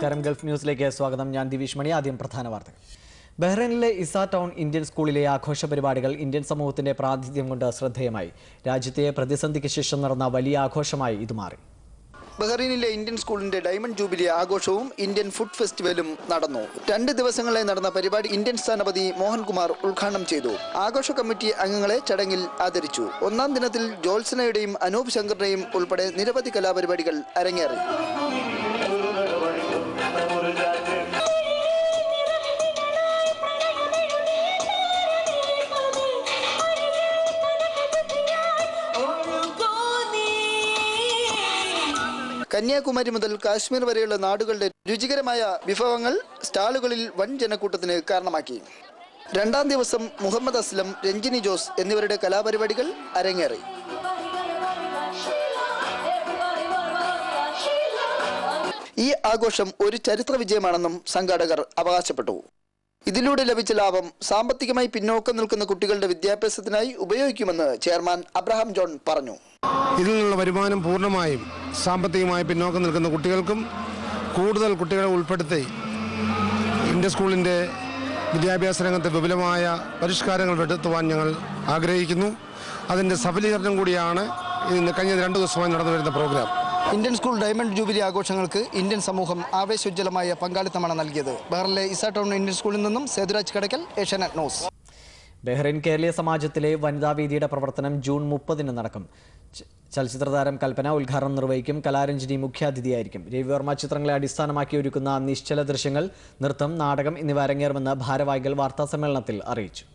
നമസ്കാരം ഗൾഫ് ന്യൂസിലേക്ക് സ്വാഗതം ഞാൻ ദിവിഷ് മണി ആദ്യം പ്രധാന വാർത്തകൾ ബഹ്റൈനിലെ ഇസ ടൗൺ ഇന്ത്യൻ സ്കൂളിലെ ആഘോഷ പരിപാടികൾ ഇന്ത്യൻ സമൂഹത്തിന്റെ പ്രാതിനിധ്യം കൊണ്ട് ശ്രദ്ധേയമായി രാജ്യത്തെ പ്രതിസന്ധിക്ക് ശേഷം നടന്ന വലിയ ആഘോഷമായി ഇത് മാറി ബഹ്റൈനിലെ ഇന്ത്യൻ സ്കൂളിന്റെ ഡയമണ്ട് ജൂബിലി ആഘോഷവും ഇന്ത്യൻ ഫുഡ് ഫെസ്റ്റിവലും നടന്നു രണ്ട് ദിവസങ്ങളായി നടന്ന പരിപാടി ഇന്ത്യൻ സ്ഥാനപതി മോഹൻകുമാർ ഉദ്ഘാടനം ചെയ്തു ആഘോഷ കമ്മിറ്റി അംഗങ്ങളെ ചടങ്ങിൽ ആദരിച്ചു ഒന്നാം ദിനത്തിൽ ജോത്സനയുടെയും അനൂപ് ശങ്കറിന്റെയും ഉൾപ്പെടെ നിരവധി കലാപരിപാടികൾ അരങ്ങേറി കന്യാകുമാരി മുതൽ കാശ്മീർ വരെയുള്ള നാടുകളുടെ രുചികരമായ വിഭവങ്ങൾ സ്റ്റാളുകളിൽ വൻ ജനക്കൂട്ടത്തിന് കാരണമാക്കി രണ്ടാം ദിവസം മുഹമ്മദ് അസ്ലം രഞ്ജിനി ജോസ് എന്നിവരുടെ കലാപരിപാടികൾ അരങ്ങേറി ഈ ആഘോഷം ഒരു ചരിത്ര വിജയമാണെന്നും സംഘാടകർ അവകാശപ്പെട്ടു ഇതിലൂടെ ലഭിച്ച ലാഭം സാമ്പത്തികമായി പിന്നോക്കം നിൽക്കുന്ന കുട്ടികളുടെ വിദ്യാഭ്യാസത്തിനായി ഉപയോഗിക്കുമെന്ന് ചെയർമാൻ അബ്രഹാം ജോൺ പറഞ്ഞു ഇതിൽ നിന്നുള്ള വരുമാനം പൂർണ്ണമായും സാമ്പത്തികമായി പിന്നോക്കം നിൽക്കുന്ന കുട്ടികൾക്കും കൂടുതൽ കുട്ടികളെ ഉൾപ്പെടുത്തി ഇന്ത്യ സ്കൂളിൻ്റെ വിദ്യാഭ്യാസ രംഗത്ത് വിപുലമായ പരിഷ്കാരങ്ങൾ വരുത്തുവാൻ ഞങ്ങൾ ആഗ്രഹിക്കുന്നു അതിൻ്റെ സഫലീകരണം കൂടിയാണ് ഇന്ന് കഴിഞ്ഞ രണ്ട് ദിവസമായി നടന്നു വരുന്ന programme Indian school diamond jubilee ആഘോഷങ്ങൾക്ക് ഇന്ത്യൻ സമൂഹം ആവേശോജ്വലമായ പങ്കാളിത്തമാണ് നൽകിയത് ബഹ്റിലെ ഇസ ടൗൺ ഇന്ത്യൻ സ്കൂളിൽ നിന്നും Sethuraj Kadakkal Asianet news Bahrain കേരളീയ സമാജത്തിലെ വനിതാ വേദിയുടെ പ്രവർത്തനം ജൂൺ മുപ്പതിന് നടക്കും ച- ചലച്ചിത്ര താരം കൽപ്പന ഉദ്ഘാടനം നിർവഹിക്കും കലാരഞ്ജിനി മുഖ്യാതിഥിയായിരിക്കും രവിവർമ്മ ചിത്രങ്ങളെ അടിസ്ഥാനമാക്കി ഒരുക്കുന്ന നിശ്ചല ദൃശ്യങ്ങൾ നൃത്തം നാടകം എന്നിവ അരങ്ങേറുമെന്ന് ഭാരവാഹികൾ വാർത്താസമ്മേളനത്തിൽ അറിയിച്ചു